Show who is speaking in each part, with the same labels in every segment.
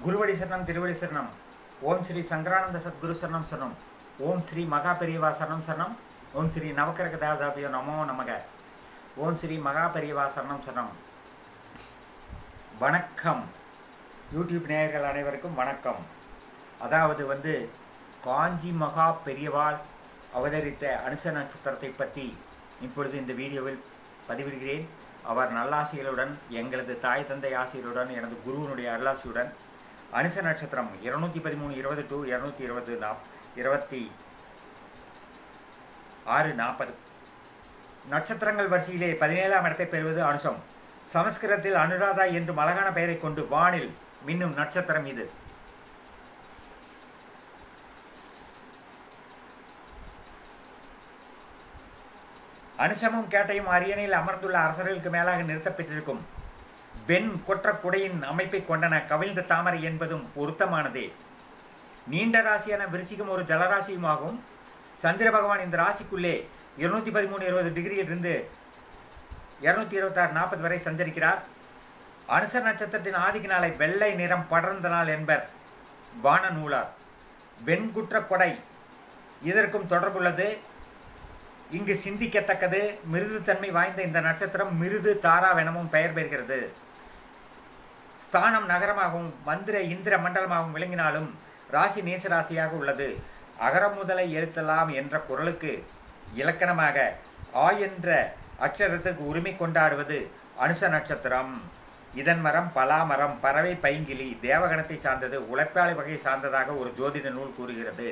Speaker 1: குருவடி சரணம் திருவடி சரணம் ஓம் ஸ்ரீ சங்கரானந்த சத்குரு சரணம் சரணம் ஓம் ஸ்ரீ மகா பெரியவா சரணம் சரணம் ஓம் ஸ்ரீ நவக்கிரக தாதாபியோ நமோ நமக ஓம் ஸ்ரீ மகா பெரியவா சரணம் சரணம் வணக்கம் யூடியூப் நேயர்கள் அனைவருக்கும் வணக்கம் அதாவது வந்து காஞ்சி மகா பெரியவாள் அவதரித்த அனுச நட்சத்திரத்தை பற்றி இப்பொழுது இந்த வீடியோவில் பதிவிடுகிறேன் அவர் நல்லாசிகளுடன் எங்களது தாய் தந்தை ஆசிரியருடன் எனது குருவனுடைய அருளாசியுடன் அனுச நட்சத்திரம் இருநூத்தி பதிமூணு இருபது டு இருநூத்தி இருபது நாப் இருபத்தி ஆறு நாற்பது நட்சத்திரங்கள் வரிசையிலே பதினேழாம் இடத்தை பெறுவது அனுசம் சமஸ்கிருதத்தில் அனுராதா என்று அழகான பெயரை கொண்டு வானில் மின்னும் நட்சத்திரம் இது அனுசமும் கேட்டையும் அரியணையில் அமர்ந்துள்ள அரசர்களுக்கு மேலாக நிறுத்தப்பட்டிருக்கும் வெண் கொற்ற குடையின் அமைப்பை கொண்டன கவிழ்ந்த தாமரை என்பதும் பொருத்தமானதே நீண்ட ராசியான விருச்சிகம் ஒரு ஜலராசியுமாகும் சந்திர பகவான் இந்த ராசிக்குள்ளே இருநூத்தி பதிமூணு இருபது டிகிரியிலிருந்து இருநூத்தி இருபத்தாறு நாற்பது வரை சஞ்சரிக்கிறார் அனுச நட்சத்திரத்தின் ஆதிக்க நாளை வெள்ளை நிறம் படர்ந்த நாள் என்பர் வான நூலார் வெண்குற்ற கொடை இதற்கும் தொடர்புள்ளது இங்கு சிந்திக்கத்தக்கது மிருதுத்தன்மை வாய்ந்த இந்த நட்சத்திரம் மிருது தாராவெனவும் பெயர் பெறுகிறது ஸ்தானம் நகரமாகவும் மந்திர இந்திர மண்டலமாகவும் விளங்கினாலும் ராசி நேச ராசியாக உள்ளது அகரம் முதலை எழுத்தலாம் என்ற குரலுக்கு இலக்கணமாக ஆ என்ற அக்ஷரத்துக்கு உரிமை கொண்டாடுவது அனுச நட்சத்திரம் இதன் மரம் பலா மரம் பறவை பைங்கிலி தேவகணத்தை சார்ந்தது உழைப்பாளி வகை சார்ந்ததாக ஒரு ஜோதிட நூல் கூறுகிறது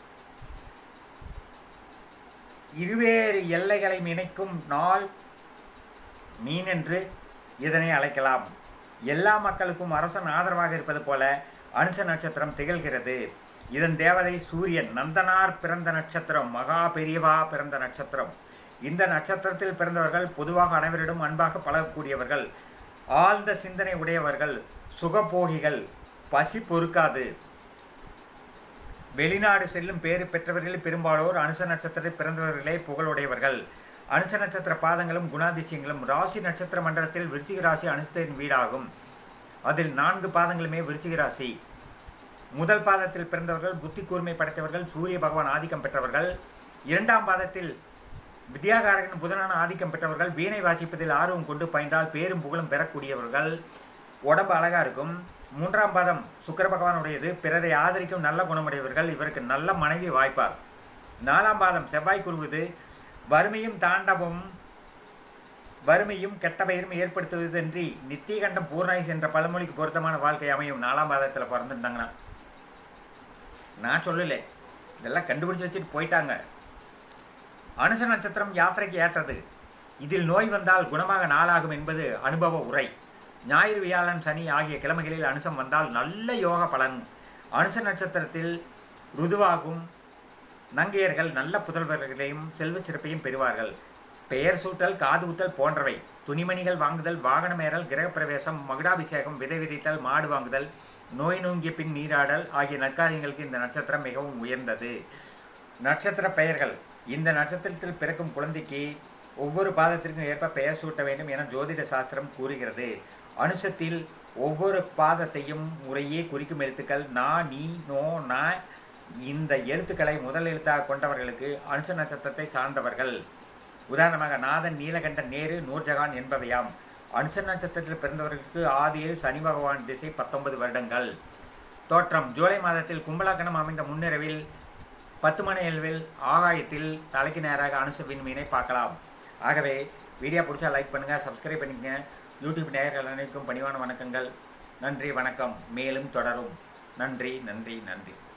Speaker 1: இருவேறு எல்லைகளை இணைக்கும் நாள் மீன் என்று இதனை அழைக்கலாம் எல்லா மக்களுக்கும் அரசன் ஆதரவாக இருப்பது போல அனுச நட்சத்திரம் திகழ்கிறது இதன் தேவதை சூரியன் நந்தனார் பிறந்த நட்சத்திரம் மகா பெரியவா பிறந்த நட்சத்திரம் இந்த நட்சத்திரத்தில் பிறந்தவர்கள் பொதுவாக அனைவரிடம் அன்பாக பழகக்கூடியவர்கள் ஆழ்ந்த சிந்தனை உடையவர்கள் சுகபோகிகள் பசி பொறுக்காது வெளிநாடு செல்லும் பேறு பெற்றவர்கள் பெரும்பாலோர் அனுச நட்சத்திரத்தில் பிறந்தவர்களே புகழுடையவர்கள் அனுச நட்சத்திர பாதங்களும் குணாதிசயங்களும் ராசி நட்சத்திர மண்டலத்தில் விருச்சிக ராசி அனுசத்தின் வீடாகும் அதில் நான்கு பாதங்களுமே விருச்சிக ராசி முதல் பாதத்தில் பிறந்தவர்கள் புத்தி கூர்மை படைத்தவர்கள் சூரிய பகவான் ஆதிக்கம் பெற்றவர்கள் இரண்டாம் பாதத்தில் வித்யாகாரகன் புதனான ஆதிக்கம் பெற்றவர்கள் வீணை வாசிப்பதில் ஆர்வம் கொண்டு பயின்றால் பேரும் புகழும் பெறக்கூடியவர்கள் உடம்பு அழகா இருக்கும் மூன்றாம் பாதம் சுக்கர பகவானுடையது பிறரை ஆதரிக்கும் நல்ல குணமுடையவர்கள் இவருக்கு நல்ல மனைவி வாய்ப்பார் நாலாம் பாதம் செவ்வாய் குருவது வறுமையும் தாண்டவும் வறுமையும் கெட்ட பெயரும் ஏற்படுத்துவதன்றி நித்தியகண்டம் பூர்ணாயுஸ் என்ற பழமொழிக்கு பொருத்தமான வாழ்க்கை அமையும் நாலாம் பாதத்தில் பிறந்துட்டாங்கன்னா நான் சொல்லலை இதெல்லாம் கண்டுபிடிச்சு வச்சுட்டு போயிட்டாங்க அனுச நட்சத்திரம் யாத்திரைக்கு ஏற்றது இதில் நோய் வந்தால் குணமாக நாளாகும் என்பது அனுபவ உரை ஞாயிறு வியாழன் சனி ஆகிய கிழமைகளில் அனுசம் வந்தால் நல்ல யோக பலன் அனுச நட்சத்திரத்தில் ருதுவாகும் நங்கையர்கள் நல்ல புதல்வர்களையும் செல்வ சிறப்பையும் பெறுவார்கள் பெயர் சூட்டல் காது ஊத்தல் போன்றவை துணிமணிகள் வாங்குதல் வாகனமேறல் கிரகப்பிரவேசம் மகுடாபிஷேகம் விதை விதைத்தல் மாடு வாங்குதல் நோய் நோங்கிய பின் நீராடல் ஆகிய நற்காரியங்களுக்கு இந்த நட்சத்திரம் மிகவும் உயர்ந்தது நட்சத்திர பெயர்கள் இந்த நட்சத்திரத்தில் பிறக்கும் குழந்தைக்கு ஒவ்வொரு பாதத்திற்கும் ஏற்ப பெயர் சூட்ட வேண்டும் என ஜோதிட சாஸ்திரம் கூறுகிறது அனுசத்தில் ஒவ்வொரு பாதத்தையும் முறையே குறிக்கும் எழுத்துக்கள் நா நீ நோ ந இந்த எழுத்துக்களை முதல் எழுத்தாக கொண்டவர்களுக்கு அனுச நட்சத்திரத்தை சார்ந்தவர்கள் உதாரணமாக நாதன் நீலகண்டன் நேரு நூர்ஜஹான் என்பவையாம் அனுச நட்சத்திரத்தில் பிறந்தவர்களுக்கு ஆதியில் சனி பகவான் திசை பத்தொன்பது வருடங்கள் தோற்றம் ஜூலை மாதத்தில் கும்பலாக்கணம் அமைந்த முன்னிரவில் பத்து மணி அளவில் ஆகாயத்தில் தலைக்கு நேராக அனுச விண்மீனை பார்க்கலாம் ஆகவே வீடியோ பிடிச்சா லைக் பண்ணுங்கள் சப்ஸ்கிரைப் பண்ணிக்கங்க யூடியூப் நேயர்கள் அனைவருக்கும் பணிவான வணக்கங்கள் நன்றி வணக்கம் மேலும் தொடரும் நன்றி நன்றி நன்றி